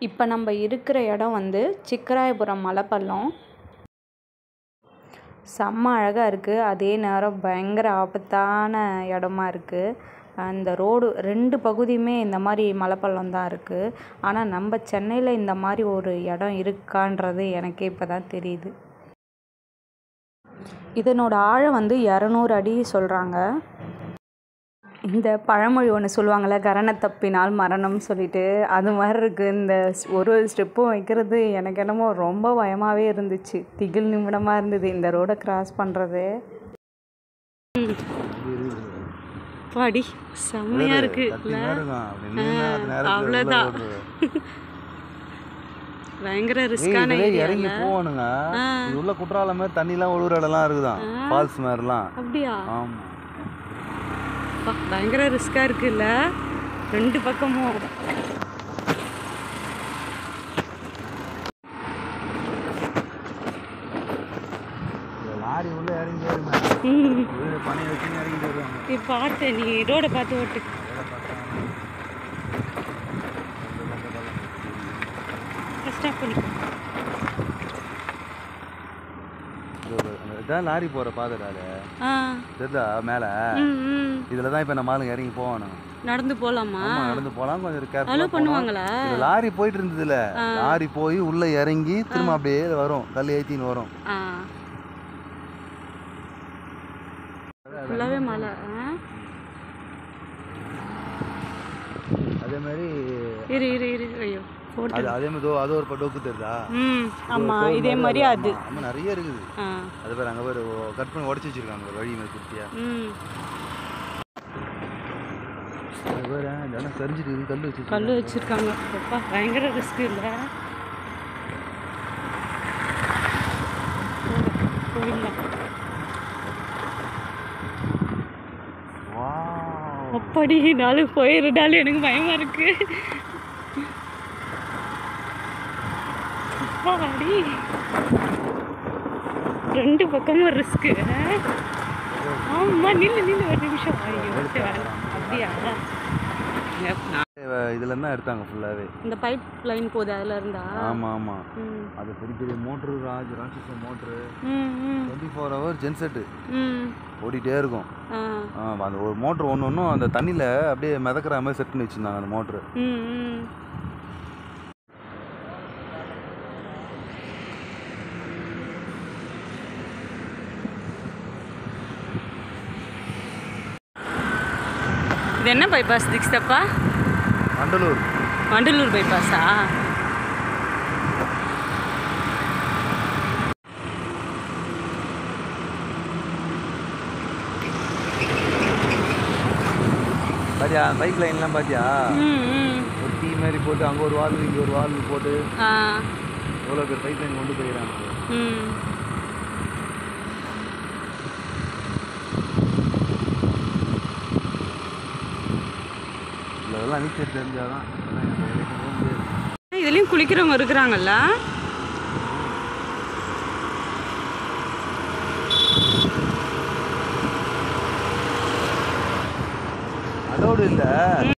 இப்போ நம்ம இருக்கிற இடம் வந்து சிக்கராயபுரம் மலைப்பள்ளம் செம்ம அழகாக இருக்குது அதே நேரம் பயங்கர ஆபத்தான இடமா இருக்குது அந்த ரோடு ரெண்டு பகுதியுமே இந்த மாதிரி மலைப்பள்ளம் தான் இருக்குது ஆனால் நம்ம சென்னையில் இந்த மாதிரி ஒரு இடம் இருக்கான்றது எனக்கே இப்போ தான் தெரியுது இதனோட ஆழம் வந்து இரநூறு அடி சொல்கிறாங்க இந்த பழமொழி ஒன்று சொல்லுவாங்கள்ல கரண தப்பினால் மரணம் சொல்லிட்டு அது மாதிரி இருக்குது இந்த ஸ்- ஒரு ஒரு ஸ்டெப்பும் வைக்கிறது எனக்கு என்னமோ ரொம்ப பயமாகவே இருந்துச்சு திகில் நிமிடமாக இருந்தது இந்த ரோடை கிராஸ் பண்ணுறது பாடி செம்மையாக இருக்குல்ல அவ்வளோதான் பயங்கர ரிஸ்கான இறங்கி ஏரியா போகணுங்க இது உள்ள குற்றாலம் மாதிரி தண்ணிலாம் ஒழுகுற இடம்லாம் இருக்குதான் ஃபால்ஸ் மாதிரிலாம் அப்படியா ஆமா அப்பா, பயங்கர ரிஸ்காக இருக்குல்ல ரெண்டு பக்கமும் இந்த லாரி உள்ள இறங்கி வருங்க ம் உள்ள பனையை வச்சு இறங்கி வருவாங்க நீ பார்த்து நீ ரோடை பார்த்து ஓட்டு ஸ்டாப் பண்ணி இதான் லாரி போற பாதைடா அது ஆ தெரிதா மேல ம் ம் இதுல தான் இப்ப நம்ம ஆளுங்க இறங்கி போகணும் நடந்து போகலாமா ஆமா நடந்து போலாம் கொஞ்சம் அலோ கேர்ஃபுல்லா பண்ணுவாங்களா இது லாரி போயிட்டு இருந்ததுல லாரி போய் உள்ள இறங்கி திரும்ப அப்படியே வரும் கல் ஏத்தின்னு வரும் ஆ ஃபுல்லாகவே மழை ஆ அதே மாதிரி இரு இரு இரு ஐயோ போட்டு அது அதே மாதிரி தோ- அது ஒரு டொக்கு தெரியுதா ம் ஆமாம் இதே மாதிரி அது ஆமா, ஆமா நிறைய இருக்குது ஆ அது பேர் அங்க பேர் கட் பண்ணி உடச்சி வச்சிருக்காங்க ஒரு வழி மாதிரி குட்டியா ம் அது பேர் இதெல்லாம் சரிஞ்சிட்டு இருக்கு, கல் வச்சு கல் வச்சுருக்காங்க அப்பா பயங்கர ரிஸ்க் இல்லை போயிடலாம் வாவ். அப்படி நாளும் போயிருந்தாலும் எனக்கு பயமா இருக்கு அப்பாடி ரெண்டு பக்கமும் ரிஸ்க்கு ஆமா நில்லு நில்லு ஒரு நிமிஷம் ஐயோ சரி, வேணாம். அப்படியா இவ இதுல இருந்தா எடுத்தாங்க ஃபுல்லாவே இந்த பைப் லைன் போகுது அதுல இருந்தா ஆமா ஆமா ம் அது பெரிய பெரிய மோட்ரு ராஜ் ராட்சச மோட்ரு ம் ம் டுவெண்ட்டி ஃபோர் ஹவர் ஜென்செட்டு ம் ஓடிட்டே இருக்கும் ஆ ஆ, அந்த ஒரு மோட்ரு ஒன்று ஒன்றும் அந்த தண்ணியில் அப்படியே மிதக்கிற மாதிரி செட் பண்ணி வச்சுருந்தாங்க அந்த மோட்ரு ம் ம் இது என்ன பைபாஸ் திக்ஸ்தப்பா வண்டலூர் வண்டலூர் பைபாஸா பாத்தியா பைக் லைன்லாம் பாத்தியா ம் ம் ஒரு டீ மாதிரி போட்டு அங்கே ஒரு வால் இங்கே ஒரு வால் போட்டு ஆ எவ்வளோ பேர் பைக் லைன் கொண்டு போயிடறாங்க ம் இதெல்லாம் நீச்சல் தெரிஞ்சாதான் இதெல்லாம் எனக்கு வரைக்கும் போக முடியாது. இதுலேயும் குளிக்கிறவங்க இருக்கிறாங்கல்ல அதோடு இல்லை